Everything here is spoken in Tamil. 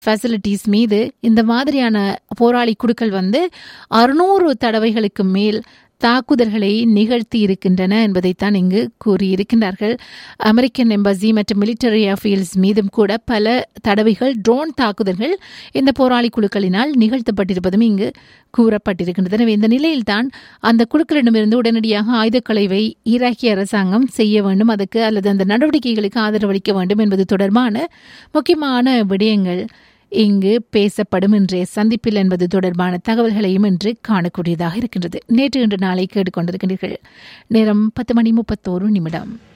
ஃபெசிலிட்டிஸ் மீது இந்த மாதிரியான போராளி குழுக்கள் வந்து அறுநூறு தடவைகளுக்கு மேல் தாக்குதல்களை நிகழ்த்தி இருக்கின்றன என்பதைத்தான் இங்கு கூறியிருக்கின்றார்கள் அமெரிக்கன் எம்பசி மற்றும் மிலிட்டரி அஃபீல்ஸ் மீதும் கூட பல தடவைகள் ட்ரோன் தாக்குதல்கள் இந்த போராளி குழுக்களினால் நிகழ்த்தப்பட்டிருப்பதும் இங்கு கூறப்பட்டிருக்கின்றது எனவே இந்த நிலையில்தான் அந்த குழுக்களிடமிருந்து உடனடியாக ஆயுதக்களைவை ஈராக்கிய அரசாங்கம் செய்ய வேண்டும் அதுக்கு அல்லது அந்த நடவடிக்கைகளுக்கு ஆதரவளிக்க வேண்டும் என்பது தொடர்பான முக்கியமான விடயங்கள் இங்கு பேசப்படும் இன்றைய சந்திப்பில் என்பது தொடர்பான தகவல்களையும் இன்று காணக்கூடியதாக இருக்கின்றது நேற்று இன்று நாளை கேட்டுக்கொண்டிருக்கின்றீர்கள் நேரம் பத்து மணி முப்பத்தோரு நிமிடம்